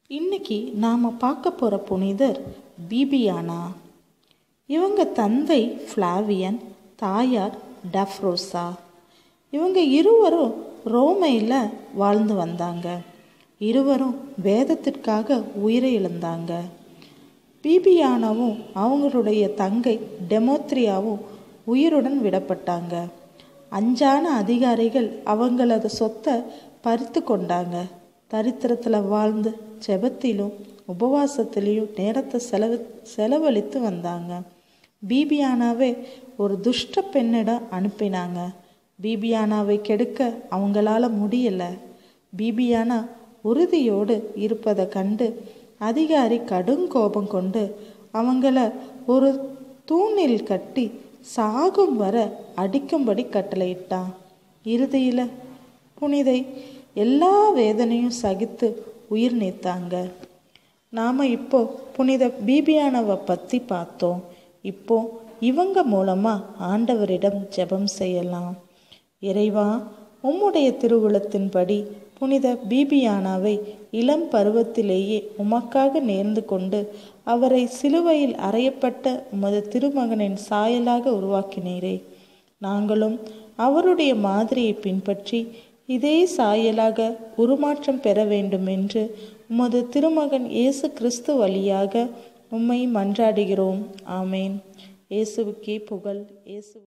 இன்னைக்கு நாம் பார்க்க போகிற புனிதர் பிபியானா இவங்க தந்தை ஃப்ளாவியன் தாயார் டஃப்ரோசா இவங்க இருவரும் ரோமையில் வாழ்ந்து வந்தாங்க இருவரும் வேதத்திற்காக உயிரை இழந்தாங்க பிபியானாவும் அவங்களுடைய தங்கை டெமோத்ரியாவும் உயிருடன் விடப்பட்டாங்க அஞ்சான அதிகாரிகள் அவங்களது சொத்தை பறித்து கொண்டாங்க தரித்திரத்தில் வாழ்ந்து ஜெபத்திலும் உபவாசத்திலையும் நேரத்தை செலவு செலவழித்து வந்தாங்க பிபியானாவே ஒரு துஷ்ட பெண்ணிடம் அனுப்பினாங்க பிபியானாவை கெடுக்க அவங்களால முடியல பிபியானா உறுதியோடு இருப்பதை கண்டு அதிகாரி கடும் கோபம் கொண்டு அவங்கள ஒரு தூணில் கட்டி சாகும் வர அடிக்கும்படி கட்டளையிட்டான் இறுதியில் புனிதை எல்லா வேதனையும் சகித்து உயிர் நீத்தாங்க நாம் இப்போ புனித பீபியானவை பற்றி பார்த்தோம் இப்போ இவங்க மூலமாக ஆண்டவரிடம் ஜெபம் செய்யலாம் இறைவா உம்முடைய திருவுளத்தின்படி புனித பீபியானாவை இளம் பருவத்திலேயே உமக்காக நேர்ந்து கொண்டு அவரை சிலுவையில் அறையப்பட்ட உமது திருமகனின் சாயலாக உருவாக்கினீரே நாங்களும் அவருடைய மாதிரியை பின்பற்றி இதே சாயலாக உருமாற்றம் பெற வேண்டும் என்று உமது திருமகன் இயேசு கிறிஸ்து வழியாக உம்மை மன்றாடுகிறோம் ஆமேன் இயேசுவுக்கே புகழ் இயேசு